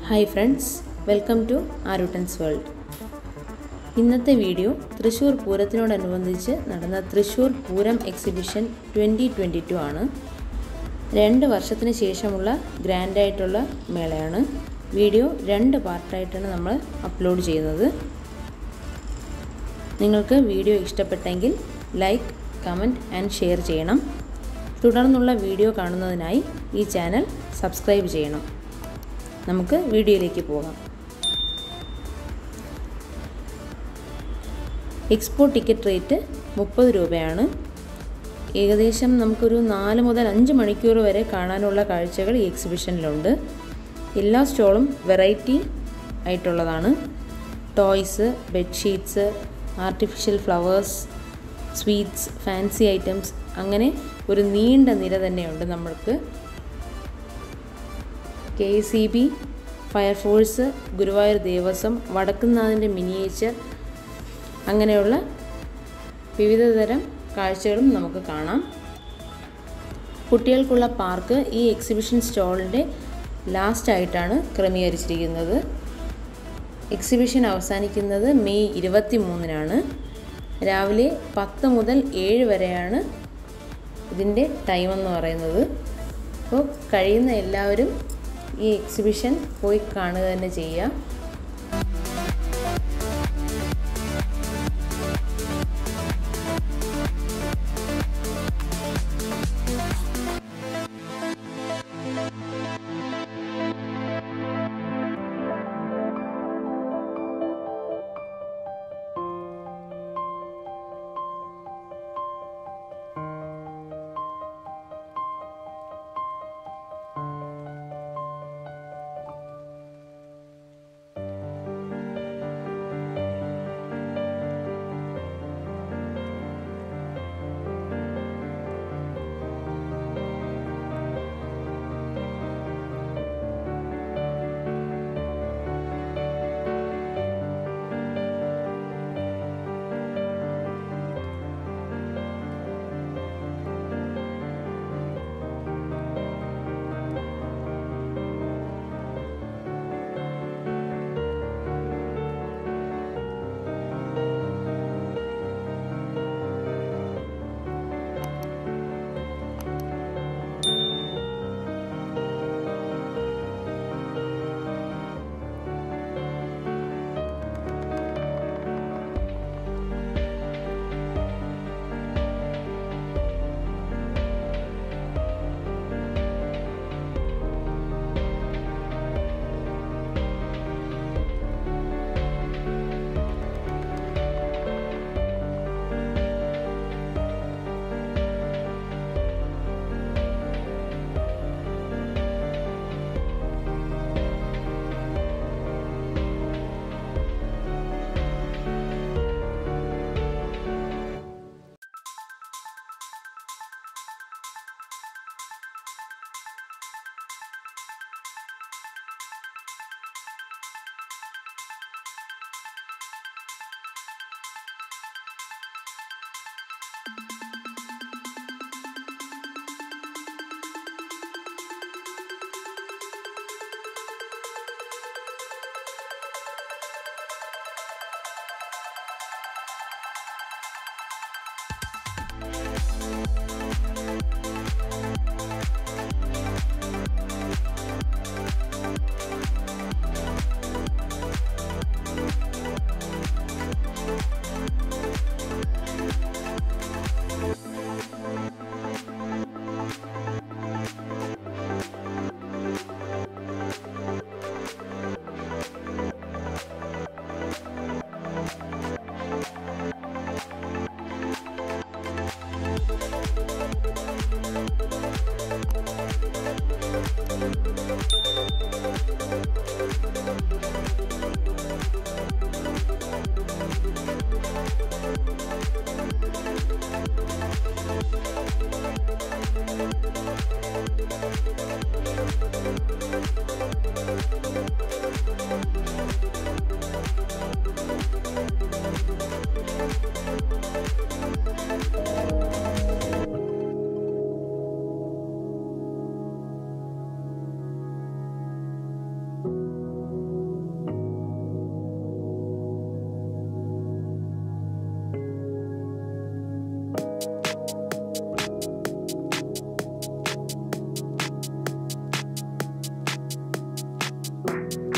hi friends welcome to Aaruttans world ഇന്നത്തെ video Thrissur പൂരത്തിനോടനുബന്ധിച്ച് നടന്ന Thrissur Pooram exhibition twenty twenty two ആണ് രണ്ട് വർഷത്തിന് ശേഷമുള്ള ഗ്രാൻഡായിട്ടുള്ള മേളയാണ് വീഡിയോ രണ്ട് പാർട്ടായിട്ടാണ് നമ്മൾ അപ്ലോഡ് ചെയ്യുന്നത് നിങ്ങൾക്ക് വീഡിയോ ഇഷ്ടപ്പെട്ടെങ്കിൽ ലൈക്ക് കമൻറ്റ് ആൻഡ് ഷെയർ ചെയ്യണം തുടർന്നുള്ള വീഡിയോ കാണുന്നതിനായി ഈ ചാനൽ സബ്സ്ക്രൈബ് ചെയ്യണം നമുക്ക് വീഡിയോയിലേക്ക് പോകാം എക്സ്പോ ടിക്കറ്റ് റേറ്റ് മുപ്പത് രൂപയാണ് ഏകദേശം നമുക്കൊരു നാല് മുതൽ അഞ്ച് മണിക്കൂർ വരെ കാണാനുള്ള കാഴ്ചകൾ ഈ എക്സിബിഷനിലുണ്ട് എല്ലാ സ്റ്റോളും വെറൈറ്റി ആയിട്ടുള്ളതാണ് toys bedsheets artificial flowers sweets fancy items അങ്ങനെ ഒരു നീണ്ട നിര തന്നെയുണ്ട് നമ്മൾക്ക് K C B fire force Guruvayur Devaswom വടക്കുന്നാഥിൻ്റെ മിനിയേച്ചർ അങ്ങനെയുള്ള വിവിധ തരം കാഴ്ചകളും നമുക്ക് കാണാം കുട്ടികൾക്കുള്ള പാർക്ക് ഈ എക്സിബിഷൻ സ്റ്റോളിൻ്റെ ലാസ്റ്റായിട്ടാണ് ക്രമീകരിച്ചിരിക്കുന്നത് എക്സിബിഷൻ അവസാനിക്കുന്നത് മെയ് ഇരുപത്തി മൂന്നിനാണ് രാവിലെ പത്ത് മുതൽ ഏഴ് വരെയാണ് ഇതിൻ്റെ ടൈം എന്ന് പറയുന്നത് അപ്പോൾ കഴിയുന്ന എല്ലാവരും ഈ എക്സിബിഷൻ പോയി കാണുക തന്നെ ചെയ്യുക താങ്ക്